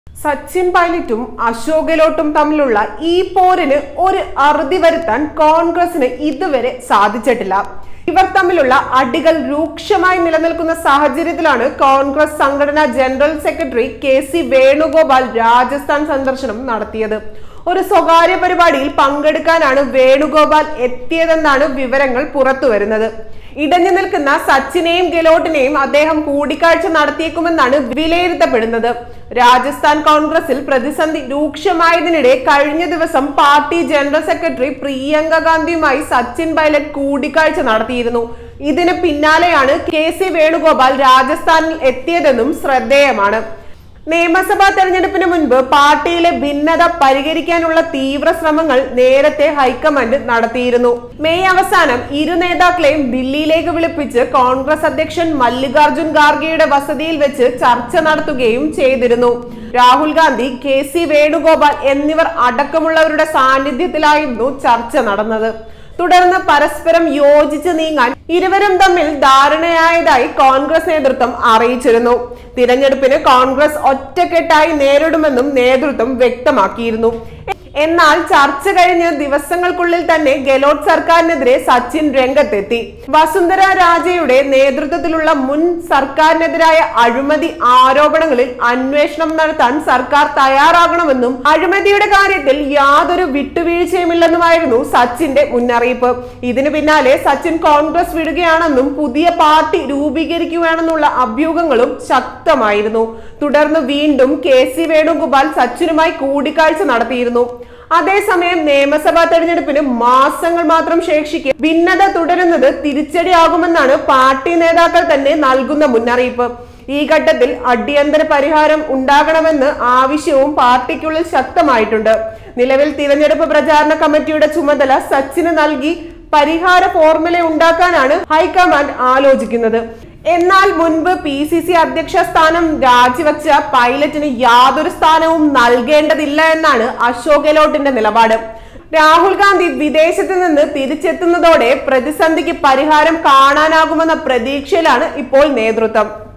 സച്ചിൻ പൈലറ്റും അശോക് ഗെലോട്ടും തമ്മിലുള്ള ഈ പോരിന് ഒരു അറുതി വരുത്താൻ കോൺഗ്രസിന് ഇതുവരെ സാധിച്ചിട്ടില്ല ഇവർ തമ്മിലുള്ള അടികൾ രൂക്ഷമായി നിലനിൽക്കുന്ന സാഹചര്യത്തിലാണ് കോൺഗ്രസ് സംഘടനാ general secretary K C Venugopal Rajasthan സന്ദർശനം നടത്തിയത് ഒരു സ്വകാര്യ പരിപാടിയിൽ പങ്കെടുക്കാനാണ് വേണുഗോപാൽ എത്തിയതെന്നാണ് വിവരങ്ങൾ പുറത്തുവരുന്നത് ഇടഞ്ഞു നിൽക്കുന്ന സച്ചിനെയും ഗെലോട്ടിനെയും അദ്ദേഹം കൂടിക്കാഴ്ച നടത്തിയേക്കുമെന്നാണ് വിലയിരുത്തപ്പെടുന്നത് രാജസ്ഥാൻ കോൺഗ്രസിൽ പ്രതിസന്ധി രൂക്ഷമായതിനിടെ കഴിഞ്ഞ ദിവസം പാർട്ടി ജനറൽ സെക്രട്ടറി പ്രിയങ്ക ഗാന്ധിയുമായി സച്ചിൻ പൈലറ്റ് കൂടിക്കാഴ്ച നടത്തിയിരുന്നു ഇതിന് പിന്നാലെയാണ് കെ സി വേണുഗോപാൽ രാജസ്ഥാനിൽ എത്തിയതെന്നും ശ്രദ്ധേയമാണ് നിയമസഭാ തെരഞ്ഞെടുപ്പിന് മുൻപ് പാർട്ടിയിലെ ഭിന്നത പരിഹരിക്കാനുള്ള തീവ്ര ശ്രമങ്ങൾ നേരത്തെ ഹൈക്കമാൻഡ് നടത്തിയിരുന്നു മെയ് അവസാനം ഇരു നേതാക്കളെയും ദില്ലിയിലേക്ക് വിളിപ്പിച്ച് കോൺഗ്രസ് അധ്യക്ഷൻ മല്ലികാർജുൻ ഖാർഗെയുടെ വസതിയിൽ വെച്ച് ചർച്ച നടത്തുകയും ചെയ്തിരുന്നു രാഹുൽ ഗാന്ധി കെ സി വേണുഗോപാൽ എന്നിവർ അടക്കമുള്ളവരുടെ സാന്നിധ്യത്തിലായിരുന്നു ചർച്ച നടന്നത് തുടർന്ന് പരസ്പരം യോജിച്ച് നീങ്ങാൻ ഇരുവരും തമ്മിൽ ധാരണയായതായി കോൺഗ്രസ് നേതൃത്വം അറിയിച്ചിരുന്നു തിരഞ്ഞെടുപ്പിന് കോൺഗ്രസ് ഒറ്റക്കെട്ടായി നേരിടുമെന്നും നേതൃത്വം വ്യക്തമാക്കിയിരുന്നു എന്നാൽ ചർച്ച കഴിഞ്ഞ് ദിവസങ്ങൾക്കുള്ളിൽ തന്നെ ഗെലോട്ട് സർക്കാരിനെതിരെ സച്ചിൻ രംഗത്തെത്തി വസുന്ധര രാജയുടെ നേതൃത്വത്തിലുള്ള മുൻ സർക്കാരിനെതിരായ അഴിമതി ആരോപണങ്ങളിൽ അന്വേഷണം നടത്താൻ സർക്കാർ തയ്യാറാകണമെന്നും അഴിമതിയുടെ കാര്യത്തിൽ യാതൊരു വിട്ടുവീഴ്ചയുമില്ലെന്നുമായിരുന്നു സച്ചിന്റെ മുന്നറിയിപ്പ് ഇതിനു പിന്നാലെ സച്ചിൻ കോൺഗ്രസ് വിടുകയാണെന്നും പുതിയ പാർട്ടി രൂപീകരിക്കുകയാണെന്നുള്ള അഭ്യൂഹങ്ങളും ശക്തമായിരുന്നു തുടർന്ന് വീണ്ടും കെ സി വേണുഗോപാൽ സച്ചിനുമായി കൂടിക്കാഴ്ച നടത്തിയിരുന്നു അതേസമയം നിയമസഭാ തെരഞ്ഞെടുപ്പിന് മാസങ്ങൾ മാത്രം ശേഷിക്കെ ഭിന്നത തുടരുന്നത് തിരിച്ചടിയാകുമെന്നാണ് പാർട്ടി നേതാക്കൾ തന്നെ നൽകുന്ന മുന്നറിയിപ്പ് ഈ ഘട്ടത്തിൽ അടിയന്തര പരിഹാരം ഉണ്ടാകണമെന്ന് ആവശ്യവും പാർട്ടിക്കുള്ളിൽ ശക്തമായിട്ടുണ്ട് നിലവിൽ തിരഞ്ഞെടുപ്പ് പ്രചാരണ കമ്മിറ്റിയുടെ ചുമതല സച്ചിന് നൽകി പരിഹാര ഫോർമുല ഉണ്ടാക്കാനാണ് ഹൈക്കമാൻഡ് ആലോചിക്കുന്നത് എന്നാൽ മുൻപ് പി സി സി അധ്യക്ഷ സ്ഥാനം രാജിവെച്ച പൈലറ്റിന് യാതൊരു സ്ഥാനവും നൽകേണ്ടതില്ല എന്നാണ് അശോക് ഗെലോട്ടിന്റെ നിലപാട് രാഹുൽ ഗാന്ധി വിദേശത്ത് നിന്ന് തിരിച്ചെത്തുന്നതോടെ പ്രതിസന്ധിക്ക് പരിഹാരം കാണാനാകുമെന്ന പ്രതീക്ഷയിലാണ് ഇപ്പോൾ നേതൃത്വം